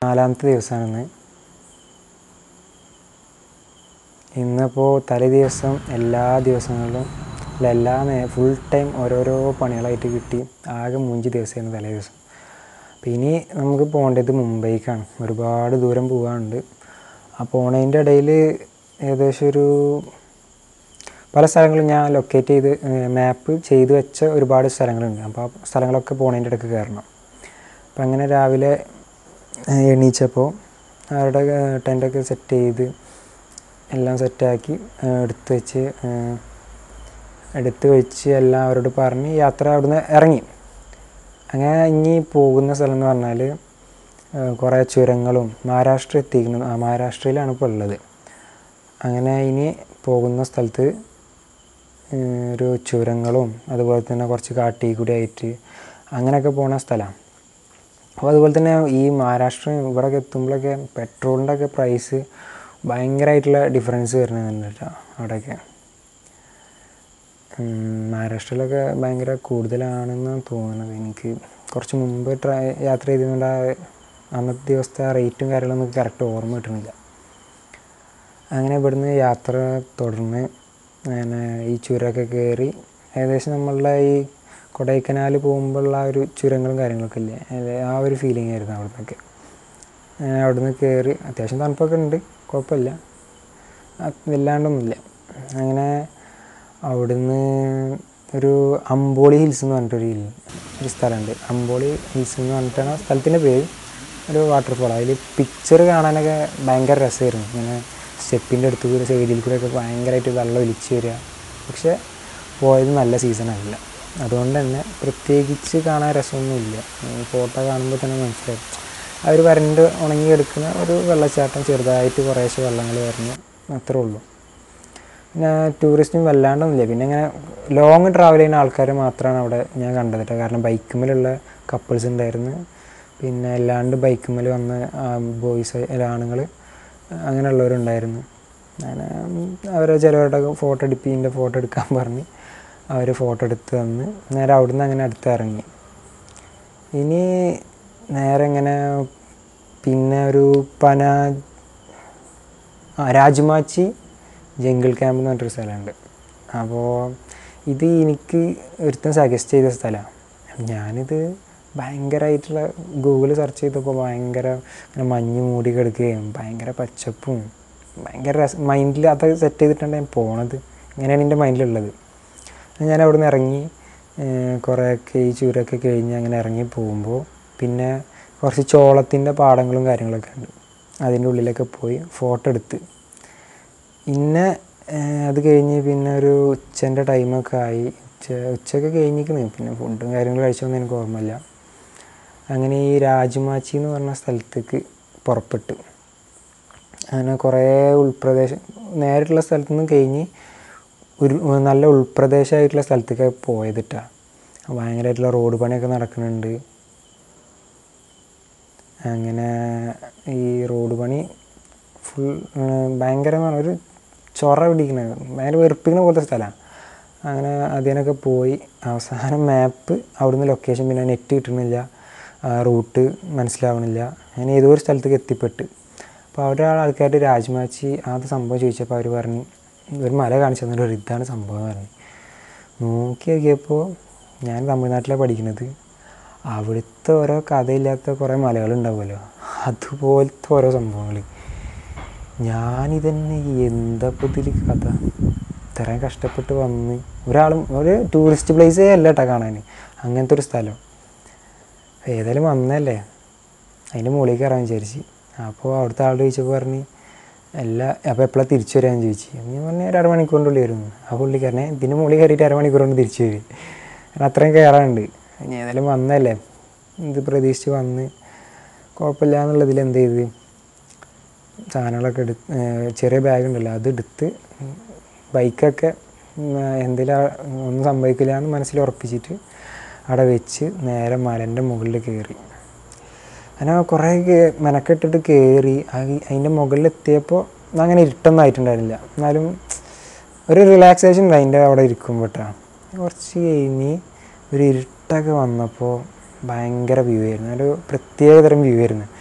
നാലാമത്തെ ദിവസമാണിന്ന് ഇന്നിപ്പോൾ തലേ ദിവസം എല്ലാ ദിവസങ്ങളിലും അല്ല എല്ലാ നേ ഫുൾ ടൈം ഓരോരോ പണികളായിട്ട് കിട്ടി ആകെ മൂഞ്ച് ദിവസമായിരുന്നു തലേ ദിവസം അപ്പോൾ ഇനി നമുക്ക് പോകേണ്ടത് മുംബൈക്കാണ് ഒരുപാട് ദൂരം പോകാനുണ്ട് ആ പോണതിൻ്റെ ഇടയിൽ ഏകദേശം ഒരു പല സ്ഥലങ്ങളും ഞാൻ ലൊക്കേറ്റ് ചെയ്ത് മാപ്പ് ചെയ്ത് വെച്ച ഒരുപാട് സ്ഥലങ്ങളുണ്ട് അപ്പോൾ ആ സ്ഥലങ്ങളൊക്കെ പോണതിൻ്റെ ഇടയ്ക്ക് കയറണം അപ്പം അങ്ങനെ രാവിലെ ഏഹ്, എണീച്ചപ്പോൾ അവരുടെ ടെൻ്റൊക്കെ സെറ്റ് ചെയ്ത് എല്ലാം സെറ്റാക്കി ഏഹ്, എടുത്ത് വെച്ച് ഏഹ്, എടുത്ത് വെച്ച് എല്ലാം അവരോട് പറഞ്ഞ് യാത്ര അവിടുന്ന് ഇറങ്ങി അങ്ങനെ ഇനി പോകുന്ന സ്ഥലം എന്ന് പറഞ്ഞാൽ ഏഹ്, കുറേ ചുരങ്ങളും മഹാരാഷ്ട്ര എത്തിക്കുന്നു ആ, മഹാരാഷ്ട്രയിലാണ് ഇപ്പോൾ ഉള്ളത് അങ്ങനെ ഇനി പോകുന്ന സ്ഥലത്ത് ഏഹ്, ഒരു ചുരങ്ങളും അതുപോലെ തന്നെ കുറച്ച് കാട്ടി കൂടി ആയിട്ട് അങ്ങനെയൊക്കെ പോണ സ്ഥലമാണ് അപ്പോൾ അതുപോലെ തന്നെ ഈ മഹാരാഷ്ട്ര ഇവിടെയൊക്കെ എത്തുമ്പോഴൊക്കെ പെട്രോളിൻ്റെ ഒക്കെ പ്രൈസ് ഭയങ്കരമായിട്ടുള്ള ഡിഫറൻസ് വരുന്നുണ്ട് കേട്ടോ അവിടെയൊക്കെ ഉം, മഹാരാഷ്ട്രയിലൊക്കെ ഭയങ്കര കൂടുതലാണെന്നാണ് തോന്നുന്നത് എനിക്ക് കുറച്ച് മുമ്പ് ട്രൈ യാത്ര ചെയ്തുകൊണ്ട് ആ അന്നത്തെ ദിവസത്തെ ആ റേറ്റും കാര്യങ്ങളൊന്നും കറക്റ്റ് ഓർമ്മ കിട്ടുന്നില്ല അങ്ങനെ ഇവിടുന്ന് യാത്ര തുടർന്ന് അങ്ങനെ ഈ ചുരമൊക്കെ കയറി ഏകദേശം നമ്മളുടെ ഈ കൊടൈക്കനാൽ പോകുമ്പോഴുള്ള ആ ഒരു ചുരങ്ങളും കാര്യങ്ങളൊക്കെ ഇല്ലേ അത് ആ ഒരു ഫീലിംഗ് ആയിരുന്നു അവിടുന്നൊക്കെ അങ്ങനെ അവിടുന്ന് കയറി അത്യാവശ്യം തണുപ്പൊക്കെ ഉണ്ട് കുഴപ്പമില്ല അത് വല്ലാണ്ടൊന്നുമില്ല അങ്ങനെ അവിടുന്ന് ഒരു അമ്പോളി ഹിൽസ് എന്ന് പറഞ്ഞിട്ടൊരു ഹിൽ ഒരു സ്ഥലമുണ്ട് അമ്പോളി ഹിൽസ് എന്ന് പറഞ്ഞിട്ടാണ് ആ സ്ഥലത്തിൻ്റെ പേര് ഒരു വാട്ടർഫോൾ അതിൽ പിക്ചർ കാണാനൊക്കെ ഭയങ്കര രസമായിരുന്നു ഇങ്ങനെ സ്റ്റെപ്പിൻ്റെ അടുത്ത് കൂടി സൈഡിൽ കൂടെ ഒക്കെ ഭയങ്കരമായിട്ട് വെള്ളം ഒലിച്ച് വരിക പക്ഷേ പോയത് നല്ല സീസണല്ല അതുകൊണ്ട് തന്നെ പ്രത്യേകിച്ച് കാണാൻ രസമൊന്നുമില്ല ഫോട്ടോ കാണുമ്പോൾ തന്നെ മനസ്സിലാവും ആ ഒരു വരണ്ട് ഉണങ്ങിയെടുക്കുന്ന ഒരു വെള്ളച്ചാട്ടം ചെറുതായിട്ട് കുറേശ്ശെ വെള്ളങ്ങൾ വരുന്നു അത്രേ ഉള്ളൂ പിന്നെ ടൂറിസ്റ്റും വല്ലാണ്ടൊന്നുമില്ല പിന്നെ ഇങ്ങനെ ലോങ് ട്രാവൽ ചെയ്യുന്ന ആൾക്കാർ മാത്രമാണ് അവിടെ ഞാൻ കണ്ടത് കേട്ടോ കാരണം ബൈക്കുമ്മലുള്ള കപ്പിൾസ് ഉണ്ടായിരുന്നു പിന്നെ അല്ലാണ്ട് ബൈക്കുമ്മൽ വന്ന ബോയ്സ് ആണുങ്ങൾ അങ്ങനെയുള്ളവരുണ്ടായിരുന്നു അങ്ങനെ അവരെ ചിലവരുടെ ഫോട്ടോ എടുപ്പിൻ്റെ ഫോട്ടോ എടുക്കാൻ പറഞ്ഞ് അവർ ഫോട്ടോ എടുത്ത് തന്ന് നേരെ അവിടുന്ന് അങ്ങനെ അടുത്ത് ഇറങ്ങി ഇനി നേരെ ഇങ്ങനെ പിന്നെ ഒരു പന ആ രാജ്മാച്ചി ജംഗിൾ ക്യാമ്പ് എന്ന് പറഞ്ഞിട്ടൊരു സ്ഥലമുണ്ട് അപ്പോൾ ഇത് എനിക്ക് ഒരുത്തൻ സജസ്റ്റ് ചെയ്ത സ്ഥലമാണ് ഞാനിത് ഭയങ്കരമായിട്ടുള്ള ഗൂഗിൾ സെർച്ച് ചെയ്തപ്പോൾ ഭയങ്കര ഇങ്ങനെ മഞ്ഞ് മൂടി കിടക്കുകയും ഭയങ്കര പച്ചപ്പും ഭയങ്കര രസം മൈൻഡിൽ അത് സെറ്റ് ചെയ്തിട്ടാണ് ഞാൻ പോണത് ഇങ്ങനെയാണ് എൻ്റെ മൈൻഡിലുള്ളത് ഞാൻ അവിടെ നിന്ന് ഇറങ്ങി ഏഹ് കുറേയൊക്കെ ഈ ചുരമൊക്കെ കഴിഞ്ഞ് അങ്ങനെ ഇറങ്ങി പോകുമ്പോൾ പിന്നെ കുറച്ച് ചോളത്തിൻ്റെ പാടങ്ങളും കാര്യങ്ങളൊക്കെ ഉണ്ട് അതിൻ്റെ ഉള്ളിലൊക്കെ പോയി ഫോട്ടോ എടുത്ത് പിന്നെ ഏഹ് അത് കഴിഞ്ഞ് പിന്നെ ഒരു ഉച്ചൻ്റെ ടൈമൊക്കെ ആയി ഉച്ച ഉച്ചയൊക്കെ കഴിഞ്ഞിരിക്കുന്നു പിന്നെ ഫുഡും കാര്യങ്ങളും കഴിച്ചൊന്നും എനിക്ക് ഓർമ്മയില്ല അങ്ങനെ ഈ രാജമാച്ചി എന്ന് പറഞ്ഞ സ്ഥലത്തേക്ക് പുറപ്പെട്ടു അങ്ങനെ കുറേ ഉൾപ്രദേശം നേരിട്ടുള്ള സ്ഥലത്തു നിന്ന് കഴിഞ്ഞ് ഒരു നല്ല ഉൾപ്രദേശമായിട്ടുള്ള സ്ഥലത്തേക്ക് പോയതിട്ടാ ഭയങ്കരമായിട്ടുള്ള റോഡ് പണിയൊക്കെ നടക്കുന്നുണ്ട് അങ്ങനെ ഈ റോഡ് പണി ഫുൾ ഭയങ്കരമാണ് ഒരു ചൊറ പിടിക്കുന്നത് ഭയങ്കര വെറുപ്പിക്കുന്ന പോലത്തെ സ്ഥലമാണ് അങ്ങനെ അതിനൊക്കെ പോയി അവസാനം മാപ്പ് അവിടുന്ന് ലൊക്കേഷൻ പിന്നെ നെറ്റ് കിട്ടുന്നില്ല റൂട്ട് മനസ്സിലാവണില്ല അങ്ങനെ ഏതോ ഒരു സ്ഥലത്തേക്ക് എത്തിപ്പെട്ട് അപ്പോൾ അവിടെ ആൾക്കാരുടെ രാജ്മാച്ചി അത് സംഭവം ചോദിച്ചപ്പോൾ അവർ പറഞ്ഞു ഒരു മല കാണിച്ചു തന്നിട്ട് ഒരു ഇതാണ് സംഭവം പറഞ്ഞു നോക്കി നോക്കിയപ്പോൾ ഞാൻ തമിഴ്നാട്ടിലാണ് പഠിക്കുന്നത് അവിടുത്തെ ഓരോ കഥയില്ലാത്ത കുറേ മലകളുണ്ടാവുമല്ലോ അതുപോലത്തെ ഓരോ സംഭവങ്ങൾ ഞാനിതന്നെ എന്തപ്പോൾ ഇതിൽ കഥ ഇത്രയും കഷ്ടപ്പെട്ട് വന്ന് ഒരാളും ഒരു ടൂറിസ്റ്റ് പ്ലേസേ അല്ല കേട്ടോ കാണാൻ അങ്ങനത്തെ ഒരു സ്ഥലം ഏതായാലും വന്നല്ലേ അതിൻ്റെ മുകളിൽ കയറാൻ വിചാരിച്ച് അപ്പോൾ അവിടുത്തെ ആളോട് ചോദിച്ചപ്പോൾ പറഞ്ഞ് എല്ലാ അപ്പോൾ എപ്പോഴാണ് തിരിച്ചു വരാമെന്ന് ചോദിച്ചു അപ്പോൾ ഞാൻ പറഞ്ഞു ഒരു അരമണിക്കൂറിൻ്റെ ഉള്ളിൽ വരുന്നു ആ പുള്ളിക്കാരനെ ഇതിൻ്റെ മുകളിൽ കയറിയിട്ട് അരമണിക്കൂർ കൊണ്ട് തിരിച്ചു വരും കാരണം അത്രയും കയറാനുണ്ട് ഇനി ഏതായാലും വന്നല്ലേ ഇത് പ്രതീക്ഷിച്ച് വന്ന് കുഴപ്പമില്ല എന്നുള്ളതിൽ എന്ത് ചെയ്ത് സാധനങ്ങളൊക്കെ എടുത്ത് ഏഹ് ചെറിയ ബാഗ് ഉണ്ടല്ലോ അത് എടുത്ത് ബൈക്കൊക്കെ എന്തെങ്കിലും ഒന്നും സംഭവിക്കില്ല എന്ന് മനസ്സിൽ ഉറപ്പിച്ചിട്ട് അവിടെ വെച്ച് നേരെ മലൻ്റെ മുകളിൽ കയറി അങ്ങനെ കുറേ കേ- മെനക്കെട്ടിട്ട് കയറി അതിൻ്റെ മുകളിൽ എത്തിയപ്പോൾ അങ്ങനെ ഇരുട്ടൊന്നും ആയിട്ടുണ്ടായിരുന്നില്ല എന്നാലും ഒരു റിലാക്സേഷൻ ഉണ്ട് അതിൻ്റെ അവിടെ ഇരിക്കുമ്പോൾ കേട്ടോ കുറച്ച് കഴിഞ്ഞ് ഒരു ഇരുട്ടൊക്കെ വന്നപ്പോൾ ഭയങ്കര വ്യൂ ആയിരുന്നു ഒരു പ്രത്യേക തരം വ്യൂ ആയിരുന്നു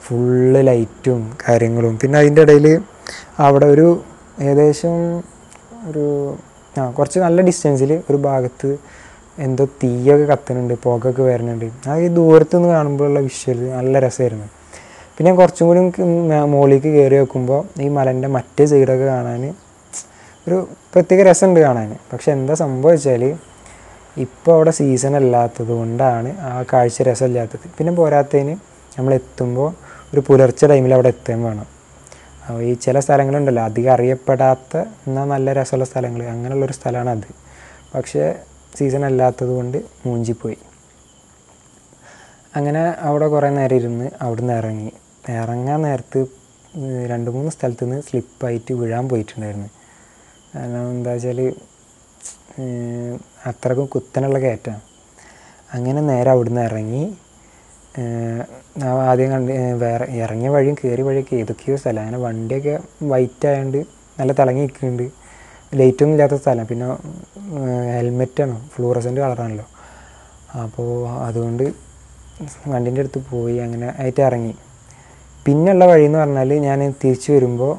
ഫുള്ള് ലൈറ്റും കാര്യങ്ങളും പിന്നെ അതിൻ്റെ ഇടയിൽ അവിടെ ഒരു ഏകദേശം ഒരു ആ കുറച്ച് നല്ല ഡിസ്റ്റൻസിൽ ഒരു ഭാഗത്ത് എന്തോ തീയൊക്കെ കത്തുന്നുണ്ട് പുകയൊക്കെ വരുന്നുണ്ട് അത് ഈ ദൂരത്ത് നിന്ന് കാണുമ്പോഴുള്ള വിഷ്വൽ നല്ല രസമായിരുന്നു പിന്നെ കുറച്ചും കൂടി മുകളിലേക്ക് കയറി വെക്കുമ്പോൾ ഈ മലൻ്റെ മറ്റേ സൈഡൊക്കെ കാണാൻ ഒരു പ്രത്യേക രസമുണ്ട് കാണാൻ പക്ഷെ എന്താ സംഭവിച്ചാൽ ഇപ്പോൾ അവിടെ സീസൺ അല്ലാത്തത് കൊണ്ടാണ് ആ കാഴ്ച രസമില്ലാത്തത് പിന്നെ പോരാത്തതിന് നമ്മൾ എത്തുമ്പോൾ ഒരു പുലർച്ചെ ടൈമിൽ അവിടെ എത്താൻ വേണം അപ്പോൾ ഈ ചില സ്ഥലങ്ങളുണ്ടല്ലോ അധികം അറിയപ്പെടാത്ത എന്നാൽ നല്ല രസമുള്ള സ്ഥലങ്ങൾ അങ്ങനെയുള്ളൊരു സ്ഥലമാണ് അത് പക്ഷേ സീസൺ അല്ലാത്തത് കൊണ്ട് മൂഞ്ചിപ്പോയി അങ്ങനെ അവിടെ കുറേ നേരം ഇരുന്ന് അവിടുന്ന് ഇറങ്ങി ഇറങ്ങാൻ നേരത്ത് ഏഹ് രണ്ട് മൂന്ന് സ്ഥലത്ത് നിന്ന് സ്ലിപ്പായിട്ട് വീഴാൻ പോയിട്ടുണ്ടായിരുന്നു കാരണം എന്താ വെച്ചാൽ അത്രക്കും കുത്തനുള്ള കയറ്റമാണ് അങ്ങനെ നേരെ അവിടുന്ന് ഇറങ്ങി ഏഹ് ആ ആദ്യം കണ്ട് ഏഹ് വേറെ ഇറങ്ങിയ വഴിയും കയറിയ വഴിയൊക്കെ ഏതൊക്കെയോ സ്ഥലം അങ്ങനെ വണ്ടിയൊക്കെ വൈറ്റ് ആയതുകൊണ്ട് നല്ല തിളങ്ങി നിൽക്കുന്നുണ്ട് ലൈറ്റൊന്നും ഇല്ലാത്ത സ്ഥലം പിന്നെ ഹെൽമെറ്റാണ് ഫ്ലൂറസൻ്റ് കളറാണല്ലോ അപ്പോൾ അതുകൊണ്ട് വണ്ടീൻ്റെ അടുത്ത് പോയി അങ്ങനെ ആയിട്ട് ഇറങ്ങി പിന്നെയുള്ള വഴി എന്ന് പറഞ്ഞാൽ ഞാൻ തിരിച്ചു വരുമ്പോൾ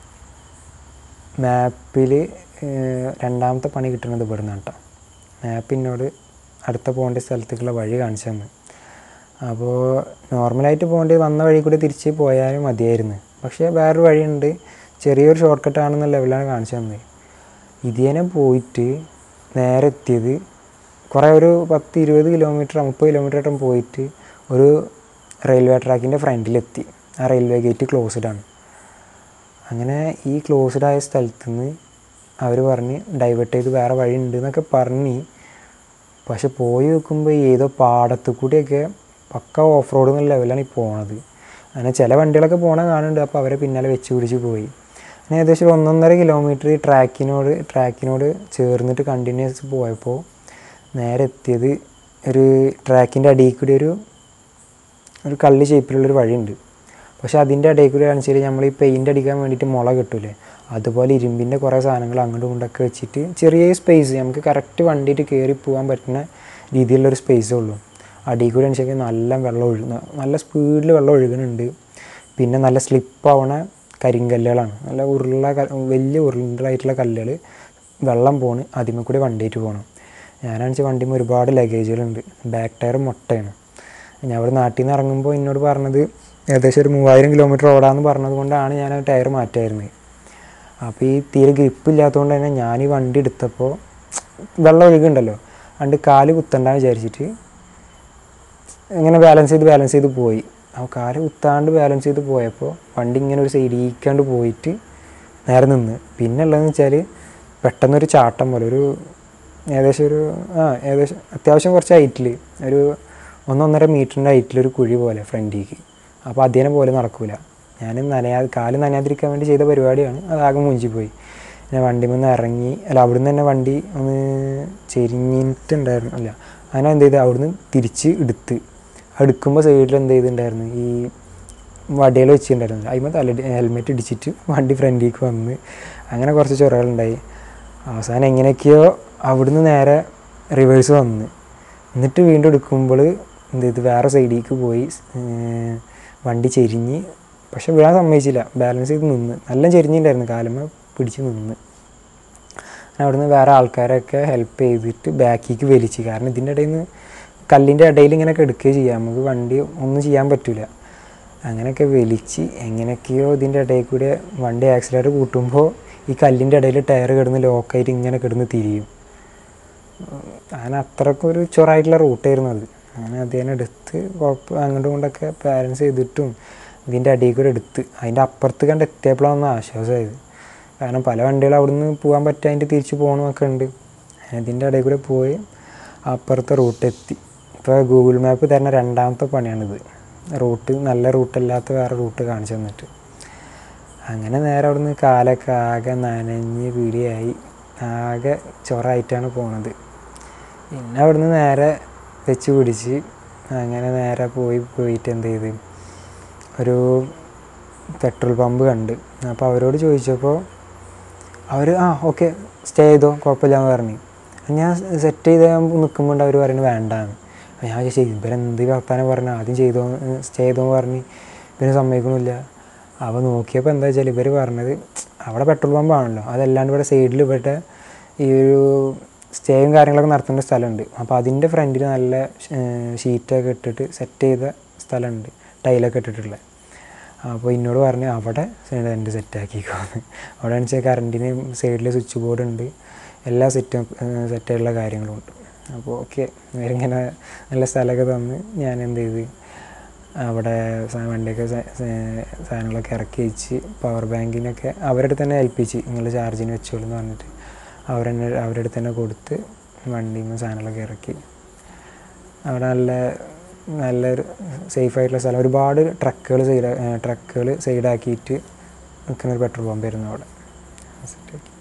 മാപ്പിൽ രണ്ടാമത്തെ പണി കിട്ടുന്നത് ഇവിടുന്ന് കേട്ടോ മാപ്പ് എന്നോട് അടുത്ത പോകേണ്ട സ്ഥലത്തേക്കുള്ള വഴി കാണിച്ചു തന്നു അപ്പോൾ നോർമലായിട്ട് പോകേണ്ടത് വന്ന വഴി കൂടി തിരിച്ച് പോയാലും മതിയായിരുന്നു പക്ഷേ വേറൊരു വഴിയുണ്ട് ചെറിയൊരു ഷോർട്ട് കട്ടാണെന്ന ലെവലാണ് കാണിച്ചു തന്നത് ഇതേനെ പോയിട്ട് നേരെ എത്തിയത് കുറേ ഒരു പത്ത് ഇരുപത് കിലോമീറ്റർ മുപ്പത് കിലോമീറ്റർ ആയിട്ടും പോയിട്ട് ഒരു റെയിൽവേ ട്രാക്കിൻ്റെ ഫ്രണ്ടിലെത്തി ആ റെയിൽവേ ഗേറ്റ് ക്ലോസ്ഡ് ആണ് അങ്ങനെ ഈ ക്ലോസ്ഡ് ആയ സ്ഥലത്ത് നിന്ന് അവർ പറഞ്ഞ് ഡൈവേർട്ട് ചെയ്ത് വേറെ വഴി ഉണ്ട് എന്നൊക്കെ പറഞ്ഞ് പക്ഷെ പോയി നോക്കുമ്പോൾ ഏതോ പാടത്ത് കൂടിയൊക്കെ പക്ക ഓഫ് റോഡ് എന്നുള്ള ലെവലാണ് ഈ പോണത് അങ്ങനെ ചില വണ്ടികളൊക്കെ പോണ കാണുന്നുണ്ട് അപ്പോൾ അവരെ പിന്നാലെ വെച്ച് പിടിച്ച് പോയി അങ്ങനെ ഏകദേശം ഒരു ഒന്നൊന്നര കിലോമീറ്റർ ട്രാക്കിനോട് ട്രാക്കിനോട് ചേർന്നിട്ട് കണ്ടിന്യൂസ് പോയപ്പോൾ നേരെ എത്തിയത് ഒരു ട്രാക്കിൻ്റെ അടിയിൽ കൂടി ഒരു ഒരു കല്ല് ഷേപ്പിലുള്ളൊരു വഴിയുണ്ട് പക്ഷെ അതിൻ്റെ ഇടയിൽ കൂടി കാണിച്ചാൽ നമ്മൾ ഈ പെയിൻ്റ് അടിക്കാൻ വേണ്ടിയിട്ട് മുള കിട്ടൂലേ അതുപോലെ ഇരുമ്പിൻ്റെ കുറേ സാധനങ്ങൾ അങ്ങോട്ടും ഇങ്ങോട്ടൊക്കെ വെച്ചിട്ട് ചെറിയ സ്പേസ് നമുക്ക് കറക്റ്റ് വണ്ടിയിട്ട് കയറി പോകാൻ പറ്റുന്ന രീതിയിലുള്ളൊരു സ്പേസേ ഉള്ളൂ അടിയിൽ കൂടി അനുസരിച്ച് നല്ല വെള്ളം ഒഴുകുന്ന നല്ല സ്പീഡിൽ വെള്ളം ഒഴുകുന്നുണ്ട് പിന്നെ നല്ല സ്ലിപ്പാവണ കരിങ്കല്ലുകളാണ് നല്ല ഉരുള ക- വലിയ ഉരുളായിട്ടുള്ള കല്ലുകൾ വെള്ളം പോണ് അതിമേ കൂടി വണ്ടിയിട്ട് പോകണം ഞാനാണെന്ന് വണ്ടിയിൽ ഒരുപാട് ലഗേജുകളുണ്ട് ബാക്ക് ടയർ മുട്ടയാണ് ഞാൻ അവിടെ നാട്ടിൽ നിന്ന് ഇറങ്ങുമ്പോൾ എന്നോട് പറഞ്ഞത് ഏകദേശം ഒരു മൂവായിരം കിലോമീറ്റർ ഓടാമെന്ന് പറഞ്ഞത് കൊണ്ടാണ് ഞാൻ ആ ടയർ മാറ്റായിരുന്നത് അപ്പോൾ ഈ തീരെ ഗ്രിപ്പ് ഇല്ലാത്തതുകൊണ്ട് തന്നെ ഞാൻ ഈ വണ്ടി എടുത്തപ്പോൾ വെള്ളം ഒഴുകുണ്ടല്ലോ അണ്ട് കാല് കുത്തണ്ടെന്ന് വിചാരിച്ചിട്ട് ഇങ്ങനെ ബാലൻസ് ചെയ്ത് ബാലൻസ് ചെയ്ത് പോയി അപ്പോൾ കാല് കുത്താണ്ട് ബാലൻസ് ചെയ്ത് പോയപ്പോൾ വണ്ടി ഇങ്ങനെ ഒരു സൈഡിക്കാണ്ട് പോയിട്ട് നേരെ നിന്ന് പിന്നെ ഉള്ളതെന്ന് വെച്ചാൽ പെട്ടെന്നൊരു ചാട്ടം പോലെ ഒരു ഏകദേശം ഒരു ആ ഏകദേശം അത്യാവശ്യം കുറച്ച് ഹൈറ്റിൽ ഒരു ഒന്നൊന്നര മീറ്ററിൻ്റെ ഹൈറ്റിലൊരു കുഴി പോലെ ഫ്രണ്ടിലേക്ക് അപ്പോൾ അതേനെ പോലെ നടക്കൂല ഞാൻ നനയാ കാല് നനയാതിരിക്കാൻ വേണ്ടി ചെയ്ത പരിപാടിയാണ് അതാകെ മുഞ്ചിപ്പോയി പിന്നെ വണ്ടി നിന്ന് ഇറങ്ങി അല്ല അവിടുന്ന് തന്നെ വണ്ടി ഒന്ന് ചെരിഞ്ഞിട്ടുണ്ടായിരുന്നു അല്ല അങ്ങനെ എന്ത് ചെയ്ത് അവിടുന്ന് തിരിച്ച് എടുത്ത് എടുക്കുമ്പോൾ സൈഡിൽ എന്ത് ചെയ്തിട്ടുണ്ടായിരുന്നു ഈ വടിയിൽ വെച്ചിട്ടുണ്ടായിരുന്നു അതിമ്പോൾ തല ഹെൽമെറ്റ് ഇടിച്ചിട്ട് വണ്ടി ഫ്രണ്ടിലേക്ക് വന്ന് അങ്ങനെ കുറച്ച് ചൊറകളുണ്ടായി അവസാനം എങ്ങനെയൊക്കെയോ അവിടുന്ന് നേരെ റിവേഴ്സ് വന്ന് എന്നിട്ട് വീണ്ടും എടുക്കുമ്പോൾ എന്ത് ചെയ്ത് വേറെ സൈഡിലേക്ക് പോയി ഏർ വണ്ടി ചെരിഞ്ഞ് പക്ഷെ വീഴാൻ സമ്മതിച്ചില്ല ബാലൻസ് ചെയ്ത് നിന്ന് നല്ല ചെരിഞ്ഞിട്ടുണ്ടായിരുന്നു കാലുമ്മ പിടിച്ച് നിന്ന് അങ്ങനെ അവിടുന്ന് വേറെ ആൾക്കാരൊക്കെ ഹെൽപ്പ് ചെയ്തിട്ട് ബാക്കിലേക്ക് വലിച്ച് കാരണം ഇതിൻ്റെ ഇടയിൽ നിന്ന് കല്ലിൻ്റെ ഇടയിൽ ഇങ്ങനെ കിടക്കുകയോ ചെയ്യാം നമുക്ക് വണ്ടി ഒന്നും ചെയ്യാൻ പറ്റില്ല അങ്ങനെയൊക്കെ വലിച്ച് എങ്ങനെയൊക്കെയോ ഇതിൻ്റെ ഇടയിൽ കൂടെ വണ്ടി ആക്സിലേറ്റർ കൂട്ടുമ്പോൾ ഈ കല്ലിൻ്റെ ഇടയിൽ ടയർ കിടന്ന് ലോക്കായിട്ട് ഇങ്ങനെ കിടന്ന് തിരിയും അങ്ങനെ അത്രക്കൊരു ചൊറായിട്ടുള്ള റൂട്ടായിരുന്നു അത് അങ്ങനെ അദ്ദേഹം എടുത്ത് കുഴപ്പം അങ്ങോട്ടും ഇങ്ങോട്ടൊക്കെ ബാലൻസ് ചെയ്തിട്ടും ഇതിൻ്റെ അടിയിൽ കൂടെ എടുത്ത് അതിൻ്റെ അപ്പുറത്ത് കണ്ട് എത്തിയപ്പോഴാണ് ആശ്വാസമായത് കാരണം പല വണ്ടികളും അവിടുന്ന് പോകാൻ പറ്റുക അതിൻ്റെ തിരിച്ച് പോകണമൊക്കെ ഉണ്ട് അങ്ങനെ ഇതിൻ്റെ ഇടയിൽ കൂടെ പോയി അപ്പുറത്തെ റൂട്ട് എത്തി ഇപ്പോൾ ഗൂഗിൾ മാപ്പ് തരുന്ന രണ്ടാമത്തെ പണിയാണിത് റൂട്ട് നല്ല റൂട്ടല്ലാത്ത വേറെ റൂട്ട് കാണിച്ചു തന്നിട്ട് അങ്ങനെ നേരെ അവിടുന്ന് കാലൊക്കെ ആകെ നനഞ്ഞ് പിടിയായി ആകെ ചൊറായിട്ടാണ് പോണത് പിന്നെ അവിടുന്ന് നേരെ വെച്ച് പിടിച്ച് അങ്ങനെ നേരെ പോയി പോയിട്ട് എന്ത് ചെയ്ത് ഒരു പെട്രോൾ പമ്പ് കണ്ട് അപ്പോൾ അവരോട് ചോദിച്ചപ്പോൾ അവർ ആ ഓക്കെ സ്റ്റേ ചെയ്തോ കുഴപ്പമില്ല എന്ന് പറഞ്ഞു ഞാൻ സെറ്റ് ചെയ്ത് നിൽക്കുമ്പോൾ അവർ പറയുന്നത് വേണ്ടാന്ന് അപ്പോൾ ഞാൻ ചോദിച്ചു ഇവരെന്ത് വർത്താനം പറഞ്ഞു ആദ്യം ചെയ്തോ സ്റ്റേ ചെയ്തോ എന്ന് പറഞ്ഞ് പിന്നെ സമ്മതിക്കണില്ല അപ്പോൾ നോക്കിയപ്പോൾ എന്താ വെച്ചാൽ ഇവർ പറഞ്ഞത് അവിടെ പെട്രോൾ പമ്പാണല്ലോ അതല്ലാണ്ട് ഇവിടെ സൈഡിൽ ഇവിടെ ഈ ഒരു സ്റ്റേയും കാര്യങ്ങളൊക്കെ നടത്തേണ്ട സ്ഥലമുണ്ട് അപ്പോൾ അതിൻ്റെ ഫ്രണ്ടിൽ നല്ല ഷീറ്റൊക്കെ ഇട്ടിട്ട് സെറ്റ് ചെയ്ത സ്ഥലമുണ്ട് ടൈലൊക്കെ ഇട്ടിട്ടുള്ളത് അപ്പോൾ എന്നോട് പറഞ്ഞ് അവിടെ എൻ്റെ സെറ്റാക്കിക്കോന്ന് അവിടെ വെച്ചാൽ കറണ്ടിന് സൈഡിൽ സ്വിച്ച് ബോർഡ് ഉണ്ട് എല്ലാ സെറ്റും സെറ്റായിട്ടുള്ള കാര്യങ്ങളും ഉണ്ട് അപ്പോൾ ഓക്കെ ഇവരിങ്ങനെ നല്ല സ്ഥലമൊക്കെ തന്ന് ഞാൻ എന്ത് ചെയ്ത് അവിടെ സ- വണ്ടിയൊക്കെ സ- സ- സാധനങ്ങളൊക്കെ ഇറക്കി വെച്ച് പവർ ബാങ്കിനൊക്കെ അവരുടെ തന്നെ ഏൽപ്പിച്ച് നിങ്ങൾ ചാർജിന് വെച്ചോളൂ എന്ന് പറഞ്ഞിട്ട് അവരെന്നെ അവരുടെ അടുത്ത് തന്നെ കൊടുത്ത് വണ്ടിയിൽ നിന്ന് സാധനങ്ങളൊക്കെ ഇറക്കി അവിടെ നല്ല നല്ലൊരു സേഫ് ആയിട്ടുള്ള സ്ഥലം ഒരുപാട് ട്രക്കുകൾ സൈഡ് ട്രക്കുകൾ സൈഡാക്കിയിട്ട് നിൽക്കുന്ന ഒരു പെട്രോൾ പമ്പായിരുന്നു അവിടെ സെറ്റാക്കി